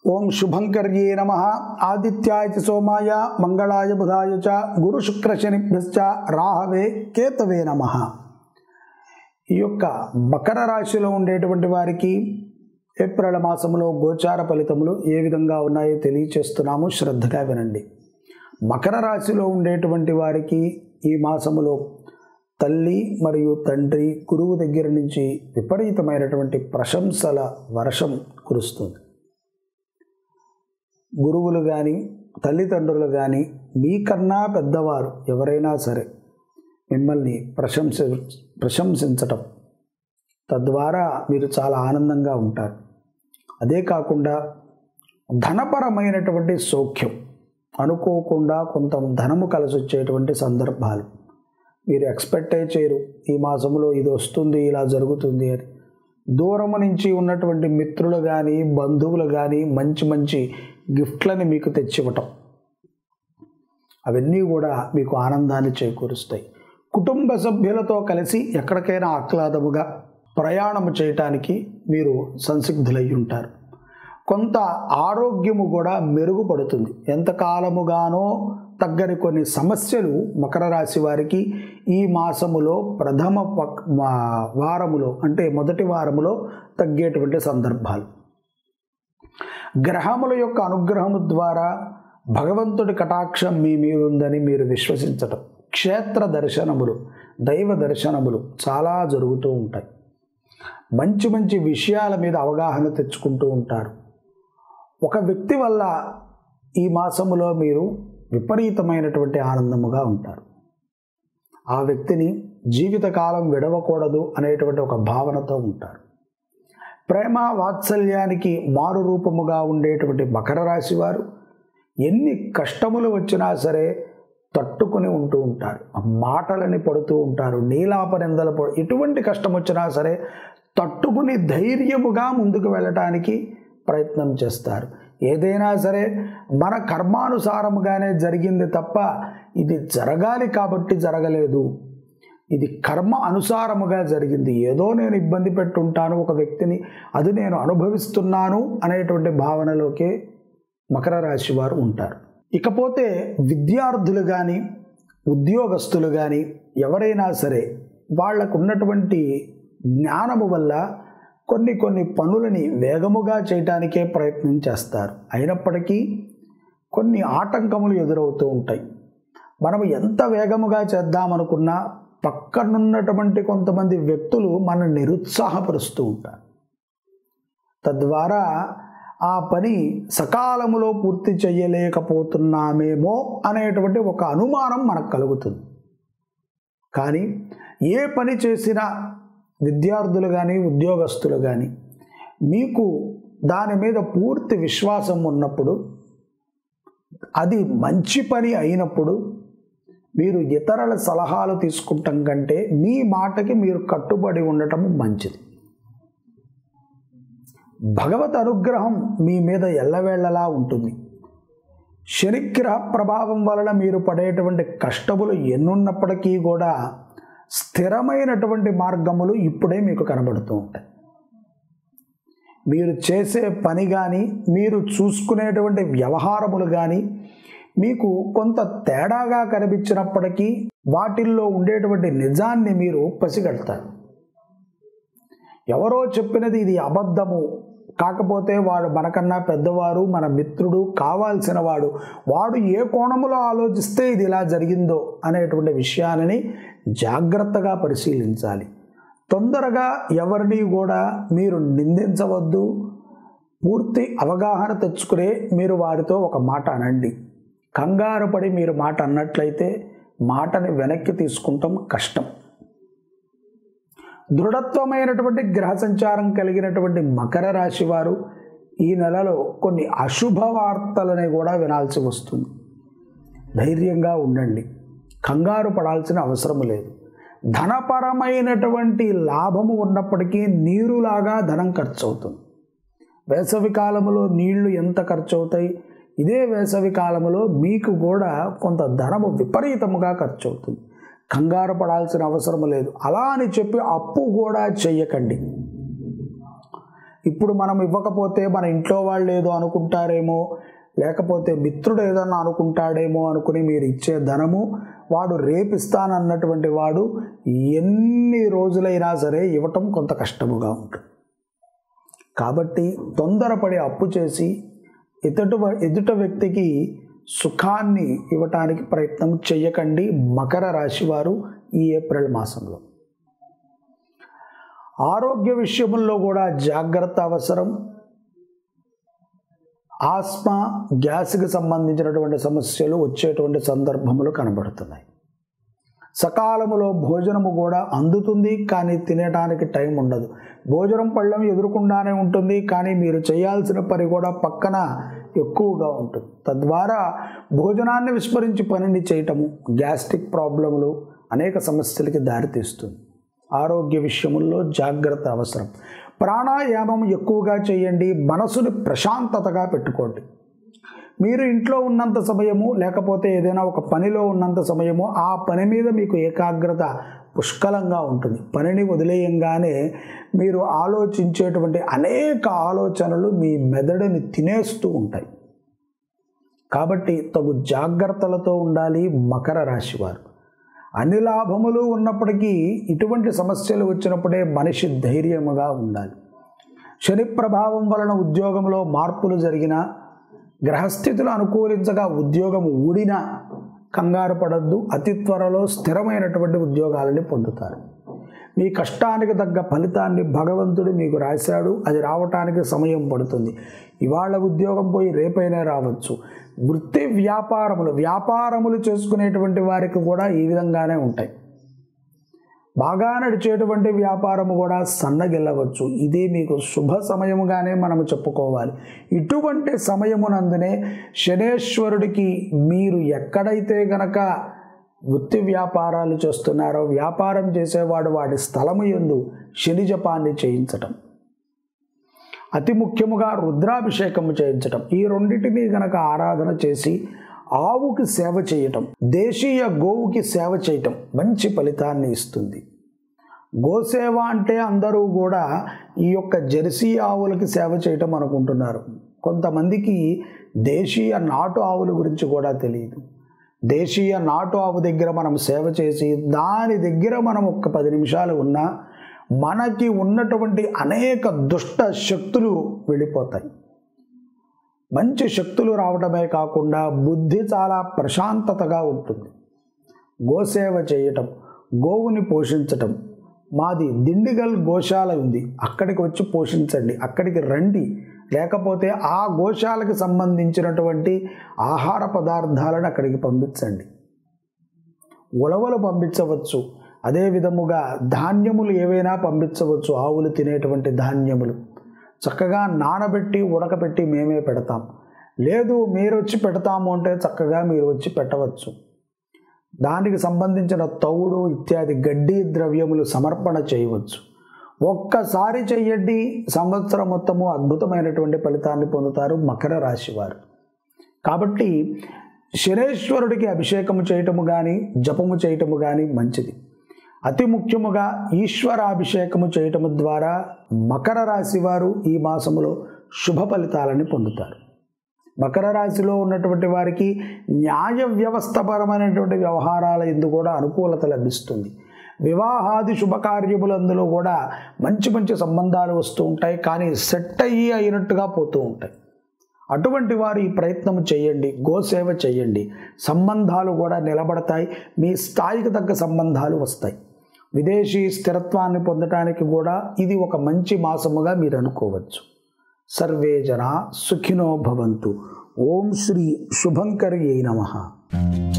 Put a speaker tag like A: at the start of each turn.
A: ఓం శుభంకర్యే నమ ఆదిత్యాయ చ సోమాయ మంగళాయ బుధాయ చ గురు శుక్ర శనిభ్యశ్చ రాహవే కేతవే నమ ఈ యొక్క మకర రాశిలో ఉండేటువంటి వారికి ఏప్రిల్ మాసంలో గోచార ఫలితములు ఏ విధంగా ఉన్నాయో తెలియచేస్తున్నాము శ్రద్ధగా వినండి మకర రాశిలో ఉండేటువంటి వారికి ఈ మాసములో తల్లి మరియు తండ్రి గురువు దగ్గర నుంచి విపరీతమైనటువంటి ప్రశంసల వర్షం కురుస్తుంది గురువులు కానీ తల్లిదండ్రులు కానీ మీకన్నా పెద్దవారు ఎవరైనా సరే మిమ్మల్ని ప్రశంస ప్రశంసించటం తద్వారా మీరు చాలా ఆనందంగా ఉంటారు అదే కాకుండా ధనపరమైనటువంటి సౌఖ్యం అనుకోకుండా కొంత ధనము కలిసి వచ్చేటువంటి సందర్భాలు మీరు ఎక్స్పెక్టే చేయరు ఈ మాసంలో ఇది వస్తుంది ఇలా జరుగుతుంది అని దూరము నుంచి ఉన్నటువంటి మిత్రులు కానీ బంధువులు కానీ మంచి మంచి గిఫ్ట్లని మీకు తెచ్చివ్వటం అవన్నీ కూడా మీకు ఆనందాన్ని చేకూరుస్తాయి కుటుంబ సభ్యులతో కలిసి ఎక్కడికైనా ఆహ్లాదముగా ప్రయాణం చేయటానికి మీరు సంసిగ్ధులై ఉంటారు కొంత ఆరోగ్యము కూడా మెరుగుపడుతుంది ఎంతకాలముగానో తగ్గని కొన్ని సమస్యలు మకర రాశి వారికి ఈ మాసములో ప్రథమ పక్ వారములో అంటే మొదటి వారములో తగ్గేటువంటి సందర్భాలు గ్రహముల యొక్క అనుగ్రహము ద్వారా భగవంతుడి కటాక్షం మీ మీద ఉందని మీరు విశ్వసించటం క్షేత్ర దర్శనములు దైవ దర్శనములు చాలా జరుగుతూ ఉంటాయి మంచి మంచి విషయాల మీద అవగాహన తెచ్చుకుంటూ ఉంటారు ఒక వ్యక్తి వల్ల ఈ మాసములో మీరు విపరీతమైనటువంటి ఆనందముగా ఉంటారు ఆ వ్యక్తిని జీవితకాలం విడవకూడదు అనేటువంటి ఒక భావనతో ఉంటారు ప్రేమ వాత్సల్యానికి మారు రూపముగా ఉండేటువంటి మకర రాశి వారు ఎన్ని కష్టములు వచ్చినా సరే తట్టుకుని ఉంటూ ఉంటారు మాటలని పడుతూ ఉంటారు నీలాపనిందలు పడు ఎటువంటి కష్టం వచ్చినా సరే తట్టుకుని ధైర్యముగా ముందుకు వెళ్ళటానికి ప్రయత్నం చేస్తారు ఏదైనా సరే మన కర్మానుసారముగానే జరిగింది తప్ప ఇది జరగాలి కాబట్టి జరగలేదు ఇది కర్మ అనుసారముగా జరిగింది ఏదో నేను ఇబ్బంది పెట్టుంటాను ఒక వ్యక్తిని అది నేను అనుభవిస్తున్నాను అనేటువంటి భావనలోకే మకర రాశి వారు ఉంటారు ఇకపోతే విద్యార్థులు కానీ ఉద్యోగస్తులు కానీ ఎవరైనా సరే వాళ్లకు ఉన్నటువంటి జ్ఞానము వల్ల కొన్ని కొన్ని పనులని వేగముగా చేయటానికే ప్రయత్నం చేస్తారు అయినప్పటికీ కొన్ని ఆటంకములు ఎదురవుతూ ఉంటాయి మనం ఎంత వేగముగా చేద్దామనుకున్నా పక్కనున్నటువంటి కొంతమంది వ్యక్తులు మన నిరుత్సాహపరుస్తూ ఉంటారు తద్వారా ఆ పని సకాలములో పూర్తి చేయలేకపోతున్నామేమో అనేటువంటి ఒక అనుమానం మనకు కలుగుతుంది కానీ ఏ పని చేసినా విద్యార్థులు కానీ ఉద్యోగస్తులు కానీ మీకు దాని మీద పూర్తి విశ్వాసం ఉన్నప్పుడు అది మంచి పని అయినప్పుడు మీరు ఇతరుల సలహాలు తీసుకుంటాం కంటే మీ మాటకి మీరు కట్టుబడి ఉండటం మంచిది భగవత్ అనుగ్రహం మీ మీద ఎల్లవేళ్లలా ఉంటుంది శనిగ్రహ ప్రభావం వలన మీరు పడేటువంటి కష్టములు ఎన్నున్నప్పటికీ కూడా స్థిరమైనటువంటి మార్గములు ఇప్పుడే మీకు కనబడుతూ ఉంటాయి మీరు చేసే పని కానీ మీరు చూసుకునేటువంటి వ్యవహారములు కానీ మీకు కొంత తేడాగా కనిపించినప్పటికీ వాటిల్లో ఉండేటువంటి నిజాన్ని మీరు పసిగడతారు ఎవరో చెప్పినది ఇది అబద్ధము కాకపోతే వాడు మనకన్నా పెద్దవారు మన మిత్రుడు కావాల్సిన వాడు వాడు ఏ కోణములో ఆలోచిస్తే ఇది ఇలా జరిగిందో అనేటువంటి విషయాలని జాగ్రత్తగా పరిశీలించాలి తొందరగా ఎవరిని కూడా మీరు నిందించవద్దు పూర్తి అవగాహన తెచ్చుకునే మీరు వారితో ఒక మాట అనండి కంగారు పడి మీరు మాట అన్నట్లయితే మాటని వెనక్కి తీసుకుంటాం కష్టం దృఢత్వమైనటువంటి గ్రహ సంచారం కలిగినటువంటి మకర రాశి వారు ఈ నెలలో కొన్ని అశుభ వార్తలని కూడా వినాల్సి వస్తుంది ధైర్యంగా ఉండండి కంగారు పడాల్సిన అవసరం లేదు ధనపరమైనటువంటి లాభము ఉన్నప్పటికీ నీరులాగా ధనం ఖర్చు అవుతుంది వేసవి కాలంలో నీళ్లు ఎంత ఖర్చు అవుతాయి ఇదే వేసవి కాలంలో మీకు కూడా కొంత ధనము విపరీతముగా ఖర్చు అవుతుంది కంగారు పడాల్సిన అవసరం లేదు అలా అని చెప్పి అప్పు కూడా చెయ్యకండి ఇప్పుడు మనం ఇవ్వకపోతే మన ఇంట్లో వాళ్ళు ఏదో అనుకుంటారేమో లేకపోతే మిత్రుడు ఏదన్నా అనుకుంటాడేమో అనుకుని మీరు ఇచ్చే ధనము వాడు రేపిస్తానన్నటువంటి వాడు ఎన్ని రోజులైనా సరే ఇవ్వటం కొంత కష్టముగా ఉంటుంది కాబట్టి తొందరపడి అప్పు చేసి ఎదుట ఎదుట వ్యక్తికి సుఖాన్ని ఇవ్వటానికి ప్రయత్నం చేయకండి మకర రాశి వారు ఈ ఏప్రిల్ మాసంలో ఆరోగ్య విషయంలో కూడా జాగ్రత్త అవసరం ఆస్మా గ్యాస్కి సంబంధించినటువంటి సమస్యలు వచ్చేటువంటి సందర్భములు కనబడుతున్నాయి సకాలములో భోజనము కూడా అందుతుంది కానీ తినడానికి టైం ఉండదు భోజనం పళ్ళం ఎదురుకుండానే ఉంటుంది కానీ మీరు చేయాల్సిన పని కూడా పక్కన ఎక్కువగా ఉంటుంది తద్వారా భోజనాన్ని విస్మరించి పనిని చేయటము గ్యాస్ట్రిక్ ప్రాబ్లములు అనేక సమస్యలకి దారితీస్తుంది ఆరోగ్య విషయముల్లో జాగ్రత్త అవసరం ప్రాణాయామం ఎక్కువగా చేయండి మనసుని ప్రశాంతతగా పెట్టుకోండి మీరు ఇంట్లో ఉన్నంత సమయము లేకపోతే ఏదైనా ఒక పనిలో ఉన్నంత సమయము ఆ పని మీద మీకు ఏకాగ్రత పుష్కలంగా ఉంటుంది పనిని వదిలేయంగానే మీరు ఆలోచించేటువంటి అనేక ఆలోచనలు మీ మెదడుని తినేస్తూ ఉంటాయి కాబట్టి తగు జాగ్రత్తలతో ఉండాలి మకర రాశి వారు అన్ని లాభములు ఉన్నప్పటికీ ఇటువంటి సమస్యలు వచ్చినప్పుడే మనిషి ధైర్యముగా ఉండాలి శని ప్రభావం వలన ఉద్యోగంలో మార్పులు జరిగినా గ్రహస్థితులు అనుకూలించగా ఉద్యోగం ఊడినా కంగారు పడద్దు అతి త్వరలో స్థిరమైనటువంటి ఉద్యోగాలని పొందుతారు మీ కష్టానికి తగ్గ ఫలితాన్ని భగవంతుడు మీకు రాశాడు అది రావటానికి సమయం పడుతుంది ఇవాళ ఉద్యోగం పోయి రేపైనా రావచ్చు వృత్తి వ్యాపారములు వ్యాపారములు చేసుకునేటువంటి వారికి కూడా ఈ విధంగానే ఉంటాయి బాగా నడిచేటువంటి వ్యాపారము కూడా సన్నగిల్లవచ్చు ఇది మీకు శుభ సమయముగానే మనము చెప్పుకోవాలి ఇటువంటి సమయమునందునే శనేశ్వరుడికి మీరు ఎక్కడైతే గనక వృత్తి వ్యాపారాలు చేస్తున్నారో వ్యాపారం చేసేవాడు వాడి స్థలము ఎందు శని జపాన్ని చేయించటం అతి ముఖ్యముగా రుద్రాభిషేకము చేయించటం ఈ రెండింటినీ గనక ఆరాధన చేసి ఆవుకి సేవ చేయటం దేశీయ గోవుకి సేవ చేయటం మంచి ఫలితాన్ని ఇస్తుంది గోసేవ అంటే అందరూ కూడా ఈ యొక్క జెర్సీ ఆవులకి సేవ చేయటం అనుకుంటున్నారు కొంతమందికి దేశీయ నాటు ఆవుల గురించి కూడా తెలియదు దేశీయ నాటు ఆవు దగ్గర మనం సేవ చేసి దాని దగ్గర మనం ఒక్క పది నిమిషాలు ఉన్నా మనకి ఉన్నటువంటి అనేక దుష్ట శక్తులు వెళ్ళిపోతాయి మంచి శక్తులు రావడమే కాకుండా బుద్ధి చాలా ప్రశాంతతగా ఉంటుంది గోసేవ చేయటం గోవుని పోషించటం మాది దిండిగల్ గోశాల ఉంది అక్కడికి వచ్చి పోషించండి అక్కడికి రండి లేకపోతే ఆ గోశాలకు సంబంధించినటువంటి ఆహార పదార్థాలను అక్కడికి పంపించండి ఉలవలు పంపించవచ్చు అదే విధముగా ధాన్యములు ఏవైనా పంపించవచ్చు ఆవులు తినేటువంటి ధాన్యములు చక్కగా నానబెట్టి ఉడకబెట్టి మేమే పెడతాం లేదు మీరు వచ్చి పెడతాము అంటే చక్కగా మీరు వచ్చి పెట్టవచ్చు దానికి సంబంధించిన తౌడు ఇత్యాది గడ్డి ద్రవ్యములు సమర్పణ చేయవచ్చు ఒక్కసారి చెయ్యండి సంవత్సరం మొత్తము అద్భుతమైనటువంటి ఫలితాన్ని పొందుతారు మకర రాశి వారు కాబట్టి శనేశ్వరుడికి అభిషేకము చేయటము కానీ జపము చేయటము కానీ మంచిది అతి ముఖ్యముగా ఈశ్వరాభిషేకము చేయటము ద్వారా మకర రాశి వారు ఈ మాసములో శుభ ఫలితాలని పొందుతారు మకర రాశిలో ఉన్నటువంటి వారికి న్యాయ వ్యవస్థపరమైనటువంటి వ్యవహారాల ఎందు కూడా అనుకూలత లభిస్తుంది వివాహాది శుభకార్యములందులో కూడా మంచి మంచి సంబంధాలు వస్తూ ఉంటాయి కానీ సెట్ అయ్యి అయినట్టుగా పోతూ ఉంటాయి అటువంటి వారు ఈ ప్రయత్నం చేయండి గోసేవ చేయండి సంబంధాలు కూడా నిలబడతాయి మీ స్థాయికి తగ్గ సంబంధాలు వస్తాయి విదేశీ స్థిరత్వాన్ని పొందటానికి కూడా ఇది ఒక మంచి మాసముగా మీరు అనుకోవచ్చు సర్వే జన సుఖినో భవంతు ఓం శ్రీ శుభంకర్యై నమ